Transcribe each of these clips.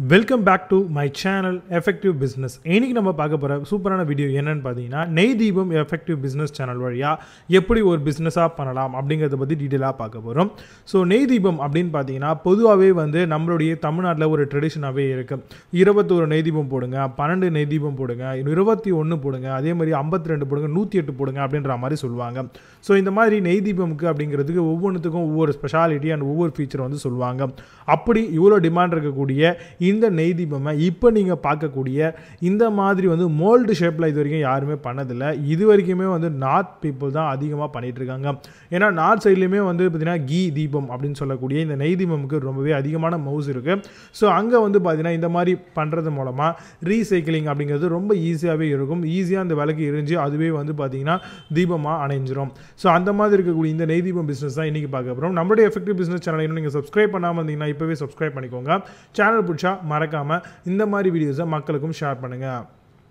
welcome back to my channel effective business இன்னைக்கு நம்ம பார்க்க போகிற சூப்பரான வீடியோ என்னன்னு பார்த்தீங்கன்னா நெய் தீபம் எஃபெக்டிவ் பிஸ்னஸ் சேனல் வழியாக எப்படி ஒரு பிஸ்னஸாக பண்ணலாம் அப்படிங்கிறத பற்றி டீட்டெயிலாக பார்க்க போகிறோம் ஸோ நெய் தீபம் அப்படின்னு பார்த்தீங்கன்னா பொதுவாகவே வந்து நம்மளுடைய தமிழ்நாட்டில் ஒரு ட்ரெடிஷனாகவே இருக்குது இருபத்தோரு நெய் தீபம் போடுங்க பன்னெண்டு நெய் தீபம் போடுங்க இருபத்தி ஒன்று போடுங்க அதே மாதிரி ஐம்பத்தி ரெண்டு போடுங்க நூற்றி எட்டு போடுங்க அப்படின்ற மாதிரி சொல்லுவாங்க ஸோ இந்த மாதிரி நெய் தீபமுக்கு அப்படிங்கிறதுக்கு ஒவ்வொன்றுத்துக்கும் ஒவ்வொரு ஸ்பெஷாலிட்டி அண்ட் ஒவ்வொரு ஃபீச்சர் வந்து சொல்லுவாங்க அப்படி இவ்வளோ டிமாண்ட் இருக்கக்கூடிய இந்த நெய் தீபமை இப்போ நீங்கள் பார்க்கக்கூடிய இந்த மாதிரி வந்து மோல்டு ஷேப்பில் இது வரைக்கும் யாருமே பண்ணதில்லை இது வரைக்குமே வந்து நார்த் பீப்புள் தான் அதிகமாக பண்ணிகிட்டு இருக்காங்க ஏன்னா நார்த் சைட்லேயுமே வந்து பார்த்திங்கன்னா கீ தீபம் அப்படின்னு சொல்லக்கூடிய இந்த நெய் தீபமுக்கு ரொம்பவே அதிகமான மவுஸ் இருக்குது ஸோ அங்கே வந்து பார்த்திங்கன்னா இந்த மாதிரி பண்ணுறது மூலமாக ரீசைக்கிளிங் அப்படிங்கிறது ரொம்ப ஈஸியாகவே இருக்கும் ஈஸியாக அந்த விளக்கு எரிஞ்சு அதுவே வந்து பார்த்திங்கன்னா தீபமாக அணைஞ்சிரும் ஸோ அந்த மாதிரி இருக்கக்கூடிய இந்த நெய் தீபம் பிஸ்னஸ் தான் இன்றைக்கி பார்க்க போகிறோம் நம்மளுடைய எஃபெக்டிவ் பிஸ்னஸ் சேனல் இன்னும் நீங்கள் சப்ஸ்கிரைப் பண்ணாமல் இருந்தீங்கன்னா இப்போவே சப்ஸ்கிரைப் பண்ணிக்கோங்க சேனல் பிடிச்சா மறக்காமல் இந்த மாதிரி வீடியோஸை மக்களுக்கும் ஷேர் பண்ணுங்கள்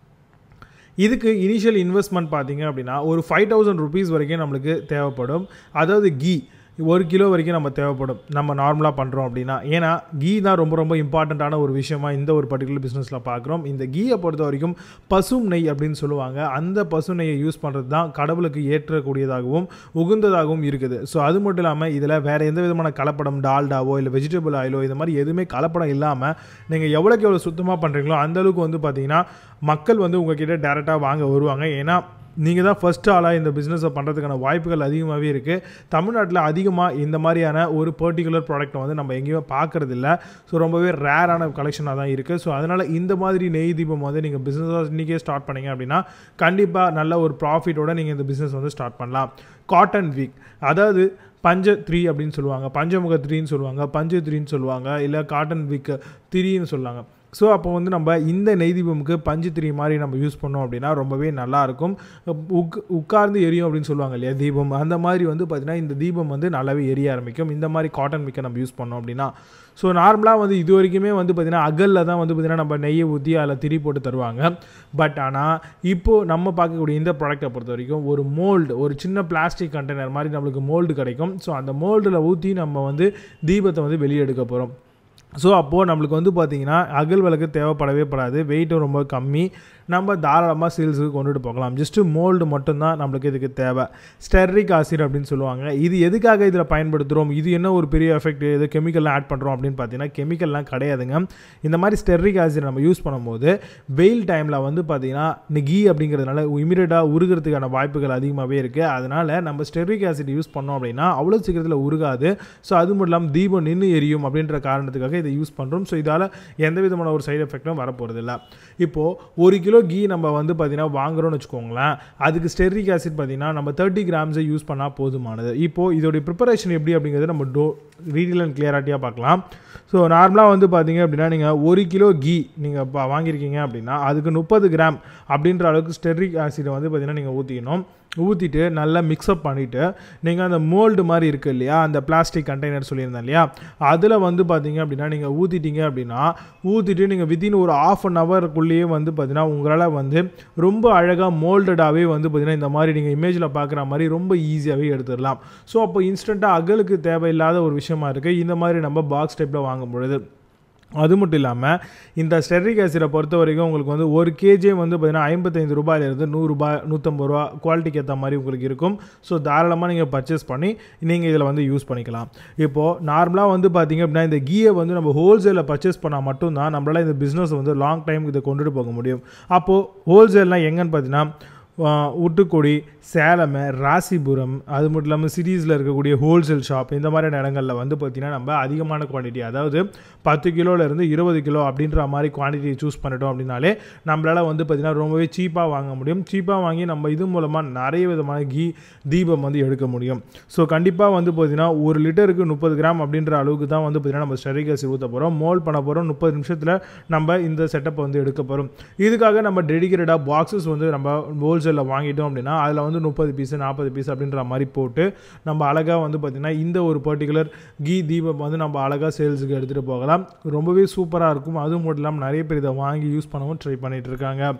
இதுக்கு இனிஷியல் இன்வெஸ்ட்மெண்ட் பார்த்தீங்க அப்படின்னா ஒரு ஃபைவ் தௌசண்ட் ருபீஸ் வரைக்கும் நம்மளுக்கு தேவைப்படும் அதாவது கீ ஒரு கிலோ வரைக்கும் நம்ம தேவைப்படும் நம்ம நார்மலாக பண்ணுறோம் அப்படின்னா ஏன்னா கீ தான் ரொம்ப ரொம்ப இம்பார்ட்டண்ட்டான ஒரு விஷயமா இந்த ஒரு பர்டிகுலர் பிஸ்னஸில் பார்க்குறோம் இந்த கீயை பொறுத்த வரைக்கும் பசும் நெய் அப்படின்னு சொல்லுவாங்க அந்த பசு நெய்யை யூஸ் பண்ணுறது தான் கடவுளுக்கு ஏற்றக்கூடியதாகவும் உகுந்ததாகவும் இருக்குது ஸோ அது மட்டும் இல்லாமல் இதில் வேறு எந்த விதமான கலப்படம் டால்டாவோ இல்லை வெஜிடபிள் ஆயிலோ இந்த மாதிரி எதுவுமே கலப்படம் இல்லாமல் நீங்கள் எவ்வளோக்கு எவ்வளோ சுத்தமாக பண்ணுறீங்களோ அந்தளவுக்கு வந்து பார்த்தீங்கன்னா மக்கள் வந்து உங்ககிட்ட டேரெக்டாக வாங்க வருவாங்க ஏன்னா நீங்கள் தான் ஃபஸ்ட் ஆளாக இந்த பிஸ்னஸை பண்ணுறதுக்கான வாய்ப்புகள் அதிகமாகவே இருக்குது தமிழ்நாட்டில் அதிகமாக இந்த மாதிரியான ஒரு பர்டிகுலர் ப்ராடக்ட்டை வந்து நம்ம எங்கேயுமே பார்க்குறது இல்லை ஸோ ரொம்பவே ரேரான கலெக்ஷனாக தான் இருக்குது ஸோ அதனால் இந்த மாதிரி நெய் தீபம் வந்து நீங்கள் பிஸ்னஸாக இன்றைக்கே ஸ்டார்ட் பண்ணீங்க அப்படின்னா கண்டிப்பாக நல்ல ஒரு ப்ராஃபிட்டோட நீங்கள் இந்த பிஸ்னஸ் வந்து ஸ்டார்ட் பண்ணலாம் காட்டன் வீக் அதாவது பஞ்ச த்ரீ அப்படின்னு சொல்லுவாங்க பஞ்சமுக த்ரீன்னு சொல்லுவாங்க பஞ்ச த்ரீன்னு சொல்லுவாங்க இல்லை காட்டன் வீக் த்ரீன்னு சொல்லுவாங்க ஸோ அப்போ வந்து நம்ம இந்த நெய் தீபமுக்கு பஞ்சு திரி மாதிரி நம்ம யூஸ் பண்ணோம் அப்படின்னா ரொம்பவே நல்லாயிருக்கும் உக் உட்கார்ந்து எரியும் அப்படின்னு சொல்லுவாங்க இல்லையா தீபம் அந்த மாதிரி வந்து பார்த்திங்கன்னா இந்த தீபம் வந்து நல்லாவே எரிய ஆரம்பிக்கும் இந்த மாதிரி காட்டன் மிக்க நம்ம யூஸ் பண்ணோம் அப்படின்னா ஸோ நார்மலாக வந்து இது வரைக்குமே வந்து பார்த்திங்கன்னா அகலில் தான் வந்து பார்த்திங்கன்னா நம்ம நெய்யை ஊற்றி அதில் திரி போட்டு தருவாங்க பட் ஆனால் இப்போது நம்ம பார்க்கக்கூடிய இந்த ப்ராடக்ட்டை பொறுத்த வரைக்கும் ஒரு மோல்டு ஒரு சின்ன பிளாஸ்டிக் கண்டெய்னர் மாதிரி நம்மளுக்கு மோல்டு கிடைக்கும் ஸோ அந்த மோல்டில் ஊற்றி நம்ம வந்து தீபத்தை வந்து வெளியே எடுக்க போகிறோம் ஸோ அப்போது நம்மளுக்கு வந்து பார்த்திங்கன்னா அகல் விளக்கு தேவைப்படவே படாது வெயிட்டும் ரொம்ப கம்மி நம்ம தாராளமாக சேல்ஸுக்கு கொண்டுட்டு போகலாம் ஜஸ்ட்டு மோல்டு மட்டும்தான் நம்மளுக்கு இதுக்கு தேவை ஸ்டெர்ரிக் ஆசிட் அப்படின்னு சொல்லுவாங்க இது எதுக்காக இதில் பயன்படுத்துகிறோம் இது என்ன ஒரு பெரிய எஃபெக்ட் எது கெமிக்கல்லாம் ஆட் பண்ணுறோம் அப்படின்னு பார்த்தீங்கன்னா கெமிக்கல்லாம் கிடையாதுங்க இந்த மாதிரி ஸ்டெர்ரிக் ஆசிட் நம்ம யூஸ் பண்ணும்போது வெயில் டைமில் வந்து பார்த்திங்கன்னா கீ அப்படிங்கிறதுனால இமீடியட்டாக உருகிறதுக்கான வாய்ப்புகள் அதிகமாகவே இருக்குது அதனால் நம்ம ஸ்டெர்ரிக் ஆசிட் யூஸ் பண்ணோம் அப்படின்னா அவ்வளோ சீக்கிரத்தில் உருகாது ஸோ அது மட்டும் இல்லாமல் தீபம் நின்று எரியும் அப்படின்ற காரணத்துக்காக இதை யூஸ் பண்ணுறோம் ஸோ இதால் எந்த விதமான ஒரு சைடு எஃபெக்ட்டும் வரப்போகிறதில்ல இப்போது ஒரு கிலோ கீ நம்ம வந்து பார்த்திங்கன்னா வாங்குறோம்னு வச்சுக்கோங்களேன் அதுக்கு ஸ்டெர்ரிக் ஆசிட் பார்த்திங்கன்னா நம்ம தேர்ட்டி கிராம்ஸை யூஸ் பண்ணால் போதுமானது இப்போது இதோடைய ப்ரிப்பரேஷன் எப்படி அப்படிங்கிறத நம்ம டோ ரீடீல் அண்ட் கிளியராட்டியாக பார்க்கலாம் ஸோ நார்மலாக வந்து பார்த்தீங்க அப்படின்னா நீங்கள் ஒரு கிலோ கீ நீங்கள் இப்போ வாங்கியிருக்கீங்க அப்படின்னா அதுக்கு முப்பது கிராம் அப்படின்ற அளவுக்கு ஸ்டெர்ரிக் ஆசிடை வந்து பார்த்திங்கன்னா நீங்கள் ஊற்றிக்கணும் ஊற்றிட்டு நல்லா மிக்ஸ்அப் பண்ணிவிட்டு நீங்கள் அந்த மோல்டு மாதிரி இருக்குது இல்லையா அந்த பிளாஸ்டிக் கண்டெய்னர் சொல்லியிருந்தேன் இல்லையா அதில் வந்து பார்த்தீங்க அப்படின்னா நீங்கள் ஊற்றிட்டீங்க அப்படின்னா ஊற்றிட்டு நீங்கள் வித்தின் ஒரு ஆஃப் அன் ஹவருக்குள்ளேயே வந்து பார்த்தீங்கன்னா உங்களால் வந்து ரொம்ப அழகாக மோல்டடாகவே வந்து பார்த்தீங்கன்னா இந்த மாதிரி நீங்கள் இமேஜில் பார்க்குற மாதிரி ரொம்ப ஈஸியாகவே எடுத்துடலாம் ஸோ அப்போ இன்ஸ்டண்ட்டாக அகலுக்கு தேவையில்லாத ஒரு விஷயமா இருக்குது இந்த மாதிரி நம்ம பாக்ஸ் டைப்பில் வாங்கும் பொழுது அது மட்டும் இல்லாமல் இந்த ஸ்டெர்ரிக் ஆசிடை பொறுத்த வரைக்கும் உங்களுக்கு வந்து ஒரு கேஜே வந்து பார்த்திங்கன்னா ஐம்பத்தைந்து ரூபாயிலிருந்து நூறுரூபா நூற்றம்பது ரூபா குவாலிட்டிக்கு ஏற்ற மாதிரி உங்களுக்கு இருக்கும் ஸோ தாராளமாக நீங்கள் பர்ச்சேஸ் பண்ணி நீங்கள் இதில் வந்து யூஸ் பண்ணிக்கலாம் இப்போது நார்மலாக வந்து பார்த்திங்க அப்படின்னா இந்த கீயை வந்து நம்ம ஹோல்சேலில் பர்ச்சேஸ் பண்ணால் மட்டும்தான் நம்மளால் இந்த பிஸ்னஸ் வந்து லாங் டைம் இதை கொண்டுட்டு போக முடியும் அப்போது ஹோல்சேல்னால் எங்கன்னு பார்த்தீங்கன்னா ஊட்டுக்கொடி சேலம் ராசிபுரம் அது மட்டும் இல்லாமல் சிட்டிஸில் இருக்கக்கூடிய ஹோல்சேல் ஷாப் இந்த மாதிரியான இடங்களில் வந்து பார்த்திங்கன்னா நம்ம அதிகமான குவான்டிட்டி அதாவது பத்து கிலோலேருந்து இருபது கிலோ அப்படின்ற மாதிரி குவான்டிட்டி சூஸ் பண்ணிட்டோம் அப்படின்னாலே நம்மளால் வந்து பார்த்திங்கன்னா ரொம்பவே சீப்பாக வாங்க முடியும் சீப்பாக வாங்கி நம்ம இது மூலமாக நிறைய விதமான கீ தீபம் வந்து எடுக்க முடியும் ஸோ கண்டிப்பாக வந்து பார்த்திங்கன்னா ஒரு லிட்டருக்கு முப்பது கிராம் அப்படின்ற அளவுக்கு தான் வந்து பார்த்திங்கன்னா நம்ம ஸ்டெரிக் ஆசிட் ஊற்ற போகிறோம் மோல் பண்ண போகிறோம் முப்பது நிமிஷத்தில் நம்ம இந்த செட்டப்பை வந்து எடுக்க போகிறோம் இதுக்காக நம்ம டெடிக்கேட்டடாக பாக்ஸஸ் வந்து நம்ம ஹோல்சேலில் வாங்கிட்டோம் அப்படின்னா அதில் வந்து முப்பது பீஸ் நாற்பது பீஸ் அப்படின்ற மாதிரி போட்டு நம்ம அழகாக வந்து பார்த்திங்கன்னா இந்த ஒரு பர்டிகுலர் கீ தீபம் வந்து நம்ம அழகாக சேல்ஸுக்கு எடுத்துகிட்டு போகலாம் ரொம்பவே சூப்பராக இருக்கும் அதுவும் மட்டும் இல்லாமல் நிறைய பேர் இதை வாங்கி யூஸ் பண்ணவும் ட்ரை பண்ணிகிட்டு இருக்காங்க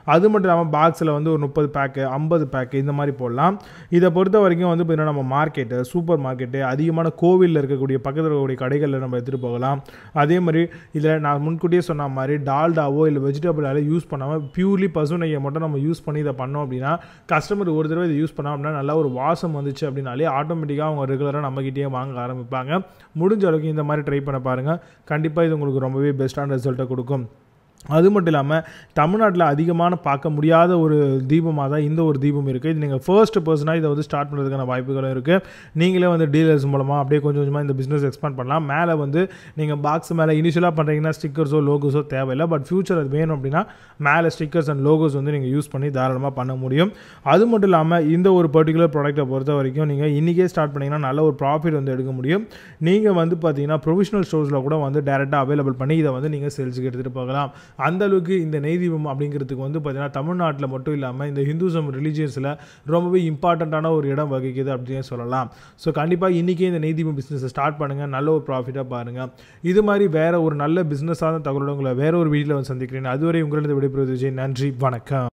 அது மட்டும் இல்லாமல் பாக்ஸில் வந்து ஒரு முப்பது பேக்கு ஐம்பது பேக்கு இந்த மாதிரி போடலாம் இதை பொறுத்த வரைக்கும் வந்து பார்த்தீங்கன்னா நம்ம மார்க்கெட்டு சூப்பர் மார்க்கெட்டு அதிகமான கோவிலில் இருக்கக்கூடிய பக்கத்தில் இருக்கக்கூடிய கடைகளில் நம்ம எடுத்துகிட்டு போகலாம் அதே மாதிரி இதில் நான் முன்கூட்டியே சொன்ன மாதிரி டால்டாவோ இல்லை வெஜிடபிள் ஆயிலோ யூஸ் பண்ணாமல் பியூர்லி பசு நெய்யை மட்டும் நம்ம யூஸ் பண்ணி இதை பண்ணோம் அப்படின்னா கஸ்டமர் ஒரு தடவை இதை யூஸ் பண்ணோம் அப்படின்னா நல்லா ஒரு வாசம் வந்துச்சு அப்படின்னாலே ஆட்டோமேட்டிக்காக அவங்க ரெகுலராக நம்மகிட்டயே வாங்க ஆரம்பிப்பாங்க முடிஞ்ச அளவுக்கு இந்த மாதிரி ட்ரை பண்ண பாருங்கள் கண்டிப்பாக இது உங்களுக்கு ரொம்பவே பெஸ்ட்டான ரிசல்ட்டை கொடுக்கும் அது மட்டும் இல்லாமல் தமிழ்நாட்டில் அதிகமான பார்க்க முடியாத ஒரு தீபமாக தான் இந்த ஒரு தீபம் இருக்குது இது நீங்கள் ஃபர்ஸ்ட் பர்சனாக இதை வந்து ஸ்டார்ட் பண்ணுறதுக்கான வாய்ப்புகளும் இருக்குது நீங்களே வந்து டீலர்ஸ் மூலமாக அப்படியே கொஞ்சம் கொஞ்சமாக இந்த பிஸ்னஸ் எக்ஸ்பேண்ட் பண்ணலாம் மேலே வந்து நீங்கள் பாக்ஸ் மேலே இனிஷியலாக பண்ணுறீங்கன்னா ஸ்டிக்கர்ஸோ லோகோஸோ தேவையில்லை பட் ஃபியூச்சர் அது வேணும் அப்படின்னா மேலே ஸ்டிக்கர்ஸ் அண்ட் லோகோஸ் வந்து நீங்கள் யூஸ் பண்ணி தாராளமாக பண்ண முடியும் அது மட்டும் இல்லாமல் இந்த ஒரு பர்டிகுலர் ப்ராடக்ட்டை பொறுத்த வரைக்கும் நீங்கள் இன்றைக்கே ஸ்டார்ட் பண்ணிங்கன்னா நல்ல ஒரு ப்ராஃபிட் வந்து எடுக்க முடியும் நீங்கள் வந்து பார்த்தீங்கன்னா ப்ரொவிஷனல் ஸ்டோர்ஸில் கூட வந்து டேரெக்டாக அவைலபிள் பண்ணி இதை வந்து நீங்கள் சேல்ஸுக்கு எடுத்துகிட்டு போகலாம் அந்த அளவுக்கு இந்த நெய் தீபம் அப்படிங்கிறதுக்கு வந்து பார்த்தீங்கன்னா தமிழ்நாட்டில் மட்டும் இல்லாமல் இந்த ஹிந்துசம் ரிலீஜியன்ஸில் ரொம்பவே இம்பார்ட்டண்ட்டான ஒரு இடம் வகிக்குது அப்படின்னு சொல்லலாம் ஸோ கண்டிப்பாக இன்றைக்கே இந்த நெய் தீபம் பிஸ்னஸை ஸ்டார்ட் பண்ணுங்கள் நல்ல ஒரு ப்ராஃபிட்டாக பாருங்கள் இது மாதிரி வேறு ஒரு நல்ல பிஸ்னஸான தகவலோட உங்களை வேற ஒரு வீடியோவில் வந்து சந்திக்கிறேன் அதுவரை உங்களிடம் விடைபெறுவது விஜய் நன்றி வணக்கம்